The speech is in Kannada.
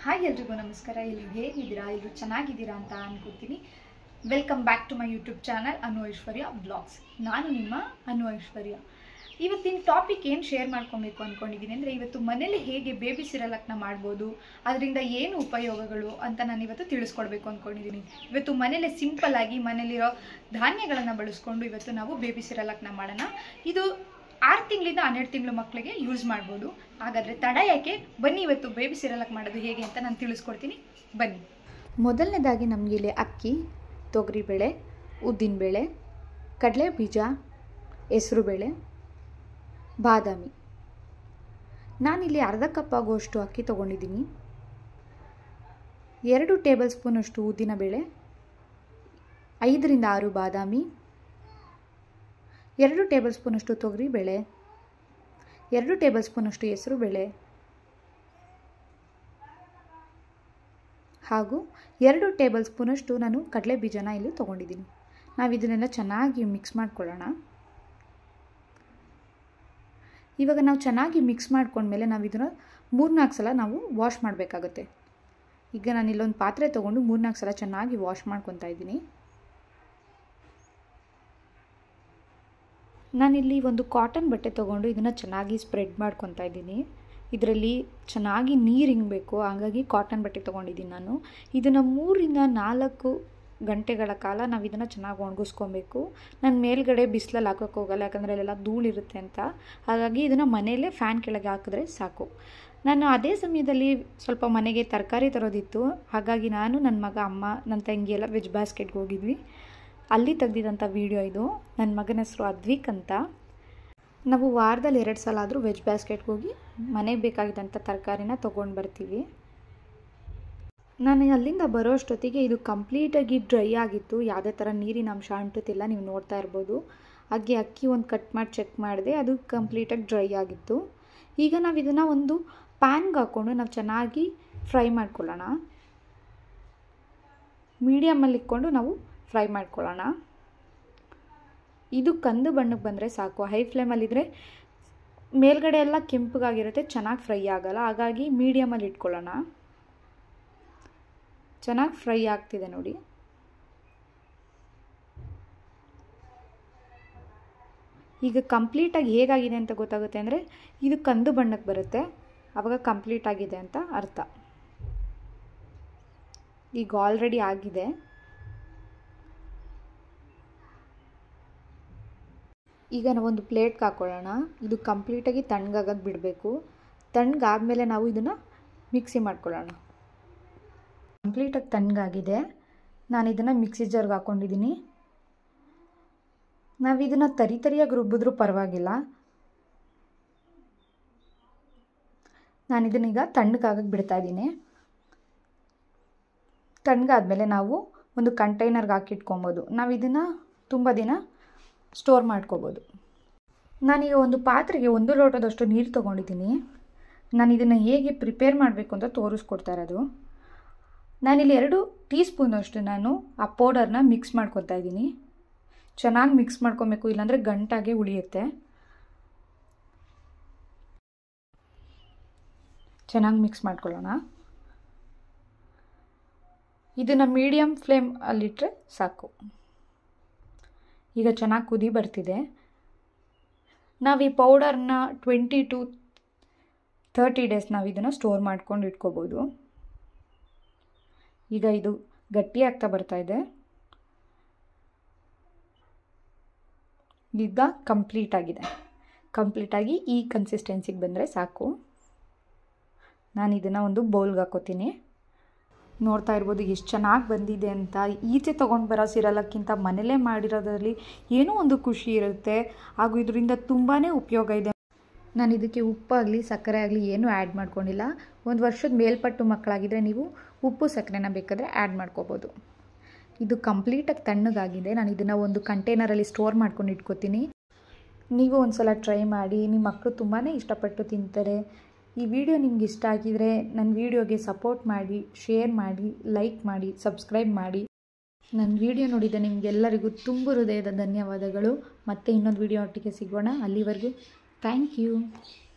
ಹಾಯ್ ಎಲ್ರಿಗೂ ನಮಸ್ಕಾರ ಎಲ್ಲರೂ ಹೇಗಿದ್ದೀರಾ ಎಲ್ಲರೂ ಚೆನ್ನಾಗಿದ್ದೀರಾ ಅಂತ ಅನ್ಕೋತೀನಿ welcome back to my YouTube channel Anu Aishwarya blogs ನಾನು ನಿಮ್ಮ ಅನು ಐಶ್ವರ್ಯ ಇವತ್ತಿನ ಟಾಪಿಕ್ ಏನು ಶೇರ್ ಮಾಡ್ಕೊಬೇಕು ಅಂದ್ಕೊಂಡಿದ್ದೀನಿ ಅಂದರೆ ಇವತ್ತು ಮನೇಲಿ ಹೇಗೆ ಬೇಬಿ ಸಿರಲಕ್ನ ಮಾಡ್ಬೋದು ಅದರಿಂದ ಏನು ಉಪಯೋಗಗಳು ಅಂತ ನಾನು ಇವತ್ತು ತಿಳಿಸ್ಕೊಡ್ಬೇಕು ಅಂದ್ಕೊಂಡಿದ್ದೀನಿ ಇವತ್ತು ಮನೇಲಿ ಸಿಂಪಲ್ ಆಗಿ ಮನೇಲಿರೋ ಧಾನ್ಯಗಳನ್ನು ಬಳಸ್ಕೊಂಡು ಇವತ್ತು ನಾವು ಬೇಬಿ ಸಿರಲಕ್ನ ಮಾಡೋಣ ಇದು ಆರು ತಿಂಗಳಿಂದ ಹನ್ನೆರಡು ತಿಂಗಳು ಮಕ್ಕಳಿಗೆ ಯೂಸ್ ಮಾಡ್ಬೋದು ಹಾಗಾದರೆ ತಡ ಯಾಕೆ ಬನ್ನಿ ಇವತ್ತು ಬೇಬಿ ಸಿರಲಕ್ ಮಾಡೋದು ಹೇಗೆ ಅಂತ ನಾನು ತಿಳಿಸ್ಕೊಡ್ತೀನಿ ಬನ್ನಿ ಮೊದಲನೇದಾಗಿ ನಮಗೆ ಇಲ್ಲಿ ಅಕ್ಕಿ ತೊಗರಿಬೇಳೆ ಉದ್ದಿನಬೇಳೆ ಕಡಲೆ ಬೀಜ ಹೆಸರುಬೇಳೆ ಬಾದಾಮಿ ನಾನಿಲ್ಲಿ ಅರ್ಧ ಕಪ್ ಆಗುವಷ್ಟು ಅಕ್ಕಿ ತೊಗೊಂಡಿದ್ದೀನಿ ಎರಡು ಟೇಬಲ್ ಸ್ಪೂನಷ್ಟು ಉದ್ದಿನಬೇಳೆ ಐದರಿಂದ ಆರು ಬಾದಾಮಿ ಎರಡು ಟೇಬಲ್ ಸ್ಪೂನಷ್ಟು ತೊಗರಿಬೇಳೆ ಎರಡು ಟೇಬಲ್ ಸ್ಪೂನಷ್ಟು ಹೆಸರುಬೇಳೆ ಹಾಗೂ ಎರಡು ಟೇಬಲ್ ಸ್ಪೂನಷ್ಟು ನಾನು ಕಡಲೆ ಬೀಜನ ಇಲ್ಲಿ ತೊಗೊಂಡಿದ್ದೀನಿ ನಾವು ಇದನ್ನೆಲ್ಲ ಚೆನ್ನಾಗಿ ಮಿಕ್ಸ್ ಮಾಡ್ಕೊಳ್ಳೋಣ ಇವಾಗ ನಾವು ಚೆನ್ನಾಗಿ ಮಿಕ್ಸ್ ಮಾಡ್ಕೊಂಡ್ಮೇಲೆ ನಾವು ಇದನ್ನು ಮೂರ್ನಾಲ್ಕು ಸಲ ನಾವು ವಾಶ್ ಮಾಡಬೇಕಾಗುತ್ತೆ ಈಗ ನಾನು ಇಲ್ಲೊಂದು ಪಾತ್ರೆ ತೊಗೊಂಡು ಮೂರ್ನಾಲ್ಕು ಸಲ ಚೆನ್ನಾಗಿ ವಾಶ್ ಮಾಡ್ಕೊತಾ ಇದ್ದೀನಿ ನಾನಿಲ್ಲಿ ಒಂದು ಕಾಟನ್ ಬಟ್ಟೆ ತೊಗೊಂಡು ಇದನ್ನು ಚೆನ್ನಾಗಿ ಸ್ಪ್ರೆಡ್ ಮಾಡ್ಕೊತಾ ಇದ್ದೀನಿ ಇದರಲ್ಲಿ ಚೆನ್ನಾಗಿ ನೀರು ಹಿಂಗಬೇಕು ಹಾಗಾಗಿ ಕಾಟನ್ ಬಟ್ಟೆ ತೊಗೊಂಡಿದ್ದೀನಿ ನಾನು ಇದನ್ನು ಮೂರಿಂದ ನಾಲ್ಕು ಗಂಟೆಗಳ ಕಾಲ ನಾವು ಇದನ್ನು ಚೆನ್ನಾಗಿ ಒಣಗಿಸ್ಕೊಬೇಕು ನಾನು ಮೇಲ್ಗಡೆ ಬಿಸಿಲಲ್ಲಿ ಹಾಕೋಕ್ಕೆ ಹೋಗಲ್ಲ ಯಾಕಂದರೆ ಅಲ್ಲೆಲ್ಲ ಧೂಳಿರುತ್ತೆ ಅಂತ ಹಾಗಾಗಿ ಇದನ್ನು ಮನೆಯಲ್ಲೇ ಫ್ಯಾನ್ ಕೆಳಗೆ ಹಾಕಿದ್ರೆ ಸಾಕು ನಾನು ಅದೇ ಸಮಯದಲ್ಲಿ ಸ್ವಲ್ಪ ಮನೆಗೆ ತರಕಾರಿ ತರೋದಿತ್ತು ಹಾಗಾಗಿ ನಾನು ನನ್ನ ಮಗ ಅಮ್ಮ ನನ್ನ ತಂಗಿ ಎಲ್ಲ ವೆಜ್ ಬಾಸ್ಕೆಟ್ಗೆ ಹೋಗಿದ್ವಿ ಅಲ್ಲಿ ತೆಗ್ದಿದ್ದಂಥ ವೀಡಿಯೋ ಇದು ನನ್ನ ಮಗನ ಹೆಸರು ಅದ್ವಿಕ್ ಅಂತ ನಾವು ವಾರದಲ್ಲಿ ಎರಡು ಸಲ ಆದರೂ ವೆಜ್ ಬ್ಯಾಸ್ಕೆಟ್ಗೆ ಹೋಗಿ ಮನೆಗೆ ಬೇಕಾಗಿದ್ದಂಥ ತರಕಾರಿನ ತೊಗೊಂಡು ಬರ್ತೀವಿ ನಾನು ಅಲ್ಲಿಂದ ಬರೋ ಅಷ್ಟೊತ್ತಿಗೆ ಇದು ಕಂಪ್ಲೀಟಾಗಿ ಡ್ರೈ ಆಗಿತ್ತು ಯಾವುದೇ ಥರ ನೀರಿನ ಅಂಶ ಅಂಟುತ್ತಿಲ್ಲ ನೀವು ನೋಡ್ತಾ ಇರ್ಬೋದು ಹಾಗೆ ಅಕ್ಕಿ ಒಂದು ಕಟ್ ಮಾಡಿ ಚೆಕ್ ಮಾಡಿದೆ ಅದು ಕಂಪ್ಲೀಟಾಗಿ ಡ್ರೈ ಆಗಿತ್ತು ಈಗ ನಾವು ಇದನ್ನು ಒಂದು ಪ್ಯಾನ್ಗೆ ಹಾಕ್ಕೊಂಡು ನಾವು ಚೆನ್ನಾಗಿ ಫ್ರೈ ಮಾಡ್ಕೊಳ್ಳೋಣ ಮೀಡಿಯಮಲ್ಲಿ ಇಟ್ಕೊಂಡು ನಾವು ಫ್ರೈ ಮಾಡ್ಕೊಳ್ಳೋಣ ಇದು ಕಂದು ಬಣ್ಣಕ್ಕೆ ಬಂದರೆ ಸಾಕು ಹೈ ಫ್ಲೇಮಲ್ಲಿದ್ದರೆ ಮೇಲ್ಗಡೆ ಎಲ್ಲ ಕೆಂಪಗಾಗಿರುತ್ತೆ ಚೆನ್ನಾಗಿ ಫ್ರೈ ಆಗಲ್ಲ ಹಾಗಾಗಿ ಮೀಡಿಯಮಲ್ಲಿ ಇಟ್ಕೊಳ್ಳೋಣ ಚೆನ್ನಾಗಿ ಫ್ರೈ ಆಗ್ತಿದೆ ನೋಡಿ ಈಗ ಕಂಪ್ಲೀಟಾಗಿ ಹೇಗಾಗಿದೆ ಅಂತ ಗೊತ್ತಾಗುತ್ತೆ ಅಂದರೆ ಇದು ಕಂದು ಬಣ್ಣಕ್ಕೆ ಬರುತ್ತೆ ಆವಾಗ ಕಂಪ್ಲೀಟ್ ಆಗಿದೆ ಅಂತ ಅರ್ಥ ಈಗ ಆಲ್ರೆಡಿ ಆಗಿದೆ ಈಗ ನಾವೊಂದು ಪ್ಲೇಟ್ಗೆ ಹಾಕ್ಕೊಳ್ಳೋಣ ಇದು ಕಂಪ್ಲೀಟಾಗಿ ತಣ್ಣಗಾಗೋದು ಬಿಡಬೇಕು ತಣ್ಣಗಾದ್ಮೇಲೆ ನಾವು ಇದನ್ನು ಮಿಕ್ಸಿ ಮಾಡ್ಕೊಳ್ಳೋಣ ಕಂಪ್ಲೀಟಾಗಿ ತಣ್ಣಗಾಗಿದೆ ನಾನು ಇದನ್ನು ಮಿಕ್ಸಿ ಜಾರ್ಗೆ ಹಾಕ್ಕೊಂಡಿದ್ದೀನಿ ನಾವು ಇದನ್ನು ತರಿ ತರಿಯಾಗಿ ರುಬ್ಬಿದ್ರೂ ಪರವಾಗಿಲ್ಲ ನಾನು ಇದನ್ನೀಗ ತಣ್ಣಗಾಗಕ್ಕೆ ಬಿಡ್ತಾ ಇದ್ದೀನಿ ತಣ್ಣಗಾದ್ಮೇಲೆ ನಾವು ಒಂದು ಕಂಟೈನರ್ಗೆ ಹಾಕಿಟ್ಕೊಬೋದು ನಾವು ಇದನ್ನು ತುಂಬ ದಿನ ಸ್ಟೋರ್ ಮಾಡ್ಕೋಬೋದು ನಾನೀಗ ಒಂದು ಪಾತ್ರೆಗೆ ಒಂದು ಲೋಟದಷ್ಟು ನೀರು ತೊಗೊಂಡಿದ್ದೀನಿ ನಾನು ಇದನ್ನು ಹೇಗೆ ಪ್ರಿಪೇರ್ ಮಾಡಬೇಕು ಅಂತ ತೋರಿಸ್ಕೊಡ್ತಾ ಇರೋದು ನಾನಿಲ್ಲಿ ಎರಡು ಟೀ ಸ್ಪೂನಷ್ಟು ನಾನು ಆ ಪೌಡರ್ನ ಮಿಕ್ಸ್ ಮಾಡ್ಕೊತಾ ಇದ್ದೀನಿ ಚೆನ್ನಾಗಿ ಮಿಕ್ಸ್ ಮಾಡ್ಕೊಬೇಕು ಇಲ್ಲಾಂದರೆ ಗಂಟಾಗೆ ಉಳಿಯುತ್ತೆ ಚೆನ್ನಾಗಿ ಮಿಕ್ಸ್ ಮಾಡ್ಕೊಳ್ಳೋಣ ಇದನ್ನು ಮೀಡಿಯಮ್ ಫ್ಲೇಮ್ ಅಲ್ಲಿಟ್ಟರೆ ಸಾಕು ಈಗ ಚೆನ್ನಾಗಿ ಕುದಿ ಬರ್ತಿದೆ ನಾವು ಈ ಪೌಡರ್ನ ಟ್ವೆಂಟಿ ಟು ತರ್ಟಿ ಡೇಸ್ ನಾವು ಇದನ್ನು ಸ್ಟೋರ್ ಮಾಡ್ಕೊಂಡು ಇಟ್ಕೋಬೋದು ಈಗ ಇದು ಗಟ್ಟಿ ಆಗ್ತಾ ಬರ್ತಾ ಇದೆ ಈಗ ಕಂಪ್ಲೀಟ್ ಆಗಿದೆ ಕಂಪ್ಲೀಟಾಗಿ ಈ ಕನ್ಸಿಸ್ಟೆನ್ಸಿಗೆ ಬಂದರೆ ಸಾಕು ನಾನು ಇದನ್ನು ಒಂದು ಬೌಲ್ಗೆ ಹಾಕೋತೀನಿ ನೋಡ್ತಾ ಇರ್ಬೋದು ಎಷ್ಟು ಚೆನ್ನಾಗಿ ಬಂದಿದೆ ಅಂತ ಈಚೆ ತೊಗೊಂಡು ಬರೋ ಸಿರಲಕ್ಕಿಂತ ಮನೇಲೇ ಮಾಡಿರೋದ್ರಲ್ಲಿ ಏನೋ ಒಂದು ಖುಷಿ ಇರುತ್ತೆ ಹಾಗೂ ಇದರಿಂದ ತುಂಬಾ ಉಪಯೋಗ ಇದೆ ನಾನು ಇದಕ್ಕೆ ಉಪ್ಪಾಗಲಿ ಸಕ್ಕರೆ ಆಗಲಿ ಏನೂ ಆ್ಯಡ್ ಮಾಡ್ಕೊಂಡಿಲ್ಲ ಒಂದು ವರ್ಷದ ಮೇಲ್ಪಟ್ಟು ಮಕ್ಕಳಾಗಿದ್ದರೆ ನೀವು ಉಪ್ಪು ಸಕ್ಕರೆನ ಬೇಕಾದರೆ ಆ್ಯಡ್ ಮಾಡ್ಕೋಬೋದು ಇದು ಕಂಪ್ಲೀಟಾಗಿ ತಣ್ಣಗಾಗಿದೆ ನಾನು ಇದನ್ನು ಒಂದು ಕಂಟೈನರಲ್ಲಿ ಸ್ಟೋರ್ ಮಾಡ್ಕೊಂಡು ಇಟ್ಕೋತೀನಿ ನೀವು ಒಂದು ಸಲ ಟ್ರೈ ಮಾಡಿ ನಿಮ್ಮ ಮಕ್ಕಳು ತುಂಬಾ ಇಷ್ಟಪಟ್ಟು ತಿಂತಾರೆ ಈ ವಿಡಿಯೋ ನಿಮ್ಗೆ ಇಷ್ಟ ಆಗಿದರೆ ನನ್ನ ವಿಡಿಯೋಗೆ ಸಪೋರ್ಟ್ ಮಾಡಿ ಶೇರ್ ಮಾಡಿ ಲೈಕ್ ಮಾಡಿ ಸಬ್ಸ್ಕ್ರೈಬ್ ಮಾಡಿ ನನ್ನ ವಿಡಿಯೋ ನೋಡಿದ ನಿಮಗೆಲ್ಲರಿಗೂ ತುಂಬ ಹೃದಯದ ಧನ್ಯವಾದಗಳು ಮತ್ತೆ ಇನ್ನೊಂದು ವಿಡಿಯೋ ಒಟ್ಟಿಗೆ ಸಿಗೋಣ ಅಲ್ಲಿವರೆಗೂ ಥ್ಯಾಂಕ್ ಯು